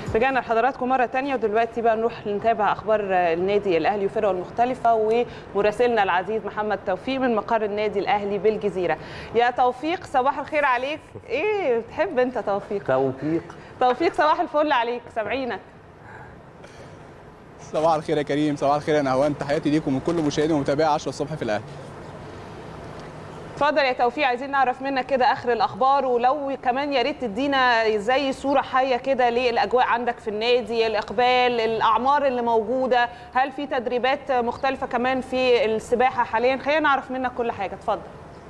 رجعنا لحضراتكم مرة تانية ودلوقتي بقى نروح نتابع أخبار النادي الأهلي وفرقه المختلفة ومراسلنا العزيز محمد توفيق من مقر النادي الأهلي بالجزيرة يا توفيق صباح الخير عليك إيه بتحب أنت توفيق توفيق توفيق صباح الفل عليك سامعينك صباح الخير يا كريم صباح الخير يا نهوان تحياتي ليكم من كل مشاهدي ومتابعي 10 الصبح في الاهلي اتفضل يا توفيق عايزين نعرف منك كده اخر الاخبار ولو كمان يا ريت تدينا زي صوره حيه كده للاجواء عندك في النادي الاقبال الاعمار اللي موجوده هل في تدريبات مختلفه كمان في السباحه حاليا خلينا نعرف منك كل حاجه اتفضل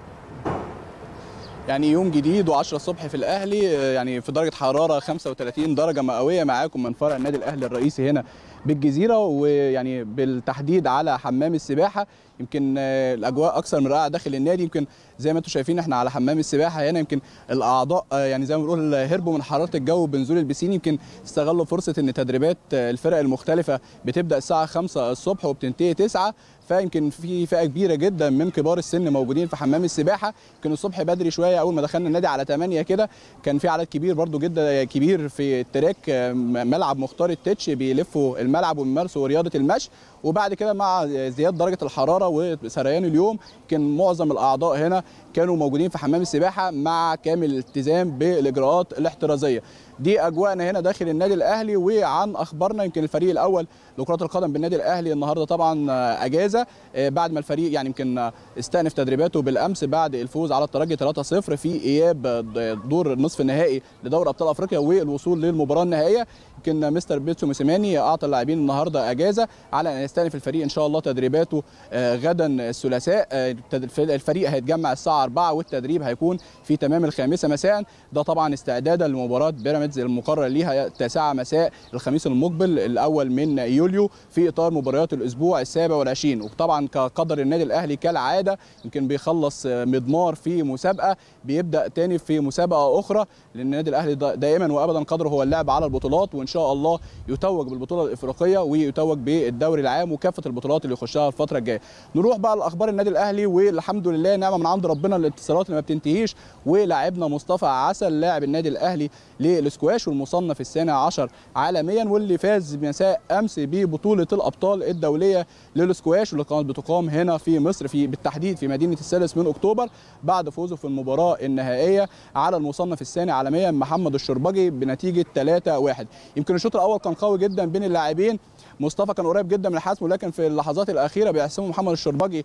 يعني يوم جديد و10 الصبح في الاهلي يعني في درجه حراره 35 درجه مئويه معاكم من فرع النادي الاهلي الرئيسي هنا بالجزيره ويعني بالتحديد على حمام السباحه يمكن الاجواء اكثر من رائعه داخل النادي يمكن زي ما انتم شايفين احنا على حمام السباحه هنا يمكن الاعضاء يعني زي ما بنقول هربوا من حراره الجو بنزول البسين يمكن استغلوا فرصه ان تدريبات الفرق المختلفه بتبدا الساعه 5 الصبح وبتنتهي 9 فيمكن في فئه كبيره جدا من كبار السن موجودين في حمام السباحه يمكن الصبح بدري شويه اول ما دخلنا النادي على 8 كده كان في عدد كبير برده جدا كبير في التراك ملعب مختار التتش بيلفوا الملعب وبيمارسوا رياضه المشي وبعد كده مع زياده درجه الحراره وسريان اليوم كان معظم الاعضاء هنا كانوا موجودين في حمام السباحه مع كامل الالتزام بالاجراءات الاحترازيه دي اجواءنا هنا داخل النادي الاهلي وعن اخبارنا يمكن الفريق الاول لكره القدم بالنادي الاهلي النهارده طبعا اجازه بعد ما الفريق يعني يمكن استأنف تدريباته بالامس بعد الفوز على الترجي 3-0 في اياب دور النصف النهائي لدوري ابطال افريقيا والوصول للمباراه النهائيه يمكن مستر بيتسو موسيماني اعطى اللاعبين النهارده اجازه على ان يستأنف الفريق ان شاء الله تدريباته غدا الثلاثاء الفريق هيتجمع الساعه 4 والتدريب هيكون في تمام الخامسه مساء ده طبعا استعدادا لمباراه بيراميدز المقرر ليها التاسعه مساء الخميس المقبل الاول من يوليو في اطار مباريات الاسبوع السابع والعشرين وطبعا كقدر النادي الاهلي كالعاده يمكن بيخلص مضمار في مسابقه بيبدا تاني في مسابقه اخرى لان النادي الاهلي دائما وابدا قدره هو اللعب على البطولات وان شاء الله يتوج بالبطوله الافريقيه ويتوج بالدوري العام وكافه البطولات اللي يخشها الفتره الجايه نروح بقى لاخبار النادي الاهلي والحمد لله نعمه من عند ربنا الانتصارات اللي ما بتنتهيش ولاعبنا مصطفى عسل لاعب النادي الاهلي للسكواش والمصنف الثاني عشر عالميا واللي فاز مساء امس ببطوله الابطال الدوليه للسكواش واللي كانت بتقام هنا في مصر في بالتحديد في مدينه السادس من اكتوبر بعد فوزه في المباراه النهائيه على المصنف الثاني عالميا محمد الشربجي بنتيجه 3-1 يمكن الشوط الاول كان قوي جدا بين اللاعبين مصطفى كان قريب جدا من الحسم ولكن في اللحظات الاخيره بيحسمه محمد الشربجي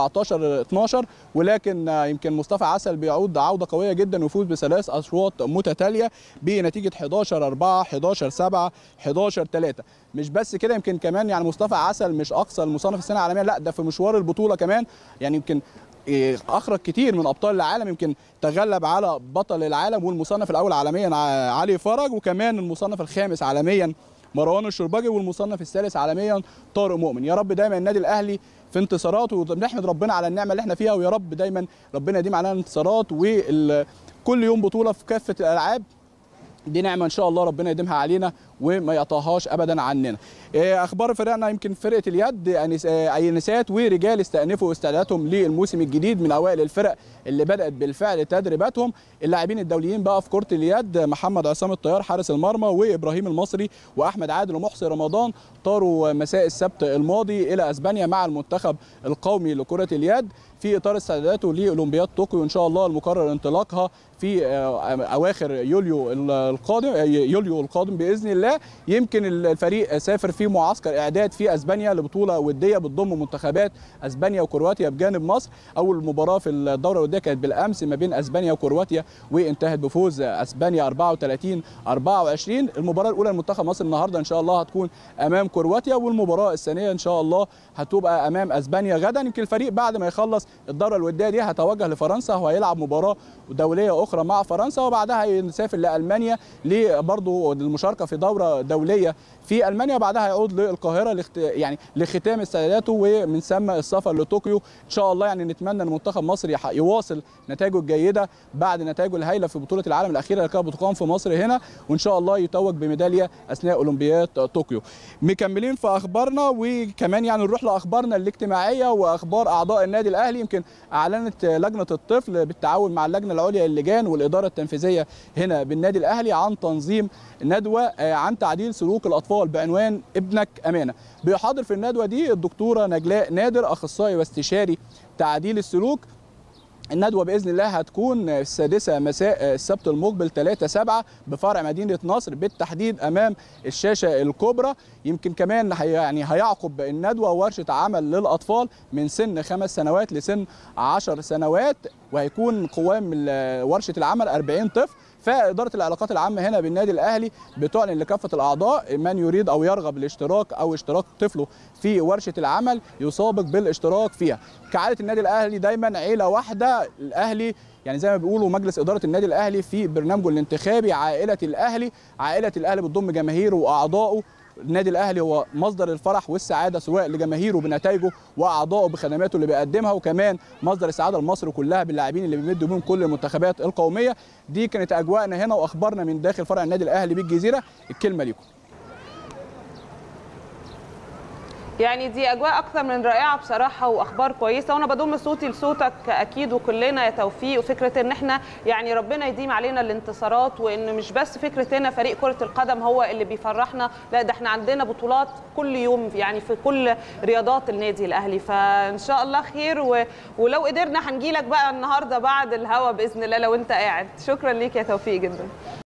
14 12 ولكن يمكن مصطفى عسل بيعود عوده قويه جدا ويفوز بثلاث اشواط متتاليه بنتيجه 11 4 11 7 11 3 مش بس كده يمكن كمان يعني مصطفى عسل مش اقصى المصنف السنه العالميه لا ده في مشوار البطوله كمان يعني يمكن اخرج كتير من ابطال العالم يمكن تغلب على بطل العالم والمصنف الاول عالميا علي فرج وكمان المصنف الخامس عالميا مروان الشربجي والمصنف الثالث عالميا طارق مؤمن يا رب دايما النادي الاهلي في انتصاراته وبنحمد ربنا على النعمه اللي احنا فيها ويا رب دايما ربنا يديم علينا انتصارات وكل يوم بطوله في كافه الالعاب دي نعمه ان شاء الله ربنا يديمها علينا وما يقطعهاش ابدا عننا. اخبار فرقنا يمكن فرقه اليد اينسات ورجال استأنفوا استعداداتهم للموسم الجديد من اوائل الفرق اللي بدات بالفعل تدريباتهم اللاعبين الدوليين بقى في كره اليد محمد عصام الطيار حارس المرمى وابراهيم المصري واحمد عادل ومحسن رمضان طاروا مساء السبت الماضي الى اسبانيا مع المنتخب القومي لكره اليد في اطار استعداداته لاولمبياد طوكيو ان شاء الله المقرر انطلاقها في اواخر يوليو القادم يوليو القادم باذن الله يمكن الفريق سافر في معسكر اعداد في اسبانيا لبطوله وديه بتضم منتخبات اسبانيا وكرواتيا بجانب مصر اول مباراه في الدوره الوديه كانت بالامس ما بين اسبانيا وكرواتيا وانتهت بفوز اسبانيا 34 24 المباراه الاولى لمنتخب مصر النهارده ان شاء الله هتكون امام كرواتيا والمباراه الثانيه ان شاء الله هتبقى امام اسبانيا غدا يمكن الفريق بعد ما يخلص الدوره الوديه دي هتوجه لفرنسا وهيلعب مباراه دوليه اخرى مع فرنسا وبعدها هيسافر لالمانيا برضه للمشاركه في دوره دوليه في المانيا وبعدها هيعود للقاهره لخت... يعني لختام استعداداته ومن ثم السفر لطوكيو ان شاء الله يعني نتمنى ان منتخب مصر يح... يواصل نتائجه الجيده بعد نتائجه الهائله في بطوله العالم الاخيره اللي كانت بتقام في مصر هنا وان شاء الله يتوج بميداليه اثناء اولمبياد طوكيو مكملين في اخبارنا وكمان يعني نروح لاخبارنا الاجتماعيه واخبار اعضاء النادي الاهلي الاهلي يمكن اعلنت لجنه الطفل بالتعاون مع اللجنه العليا للجان والاداره التنفيذيه هنا بالنادي الاهلي عن تنظيم ندوه عن تعديل سلوك الاطفال بعنوان ابنك امانه بيحاضر في الندوه دي الدكتوره نجلاء نادر اخصائي واستشاري تعديل السلوك الندوه باذن الله هتكون السادسه مساء السبت المقبل 3 7 بفرع مدينه نصر بالتحديد امام الشاشه الكبرى يمكن كمان هي يعني هيعقب الندوه ورشه عمل للاطفال من سن خمس سنوات لسن 10 سنوات وهيكون قوام ورشه العمل 40 طفل فإدارة العلاقات العامة هنا بالنادي الأهلي بتعلن لكافة الأعضاء من يريد أو يرغب الاشتراك أو اشتراك طفله في ورشة العمل يسابق بالاشتراك فيها كعادة النادي الأهلي دايما عيلة واحدة الأهلي يعني زي ما بيقولوا مجلس إدارة النادي الأهلي في برنامجه الانتخابي عائلة الأهلي عائلة الأهلي بتضم جماهيره وأعضائه النادي الاهلي هو مصدر الفرح والسعاده سواء لجماهيره بنتائجه واعضائه بخدماته اللي بيقدمها وكمان مصدر السعاده لمصر كلها باللاعبين اللي بيمدوا بيهم كل المنتخبات القوميه دي كانت اجواءنا هنا واخبارنا من داخل فرع النادي الاهلي بالجزيره الكلمه ليكم يعني دي اجواء اكثر من رائعه بصراحه واخبار كويسه وانا بضم صوتي لصوتك اكيد وكلنا يا توفيق وفكره ان احنا يعني ربنا يديم علينا الانتصارات وان مش بس فكره هنا فريق كره القدم هو اللي بيفرحنا لا ده احنا عندنا بطولات كل يوم يعني في كل رياضات النادي الاهلي فان شاء الله خير و... ولو قدرنا هنجي لك بقى النهارده بعد الهوا باذن الله لو انت قاعد شكرا ليك يا توفيق جدا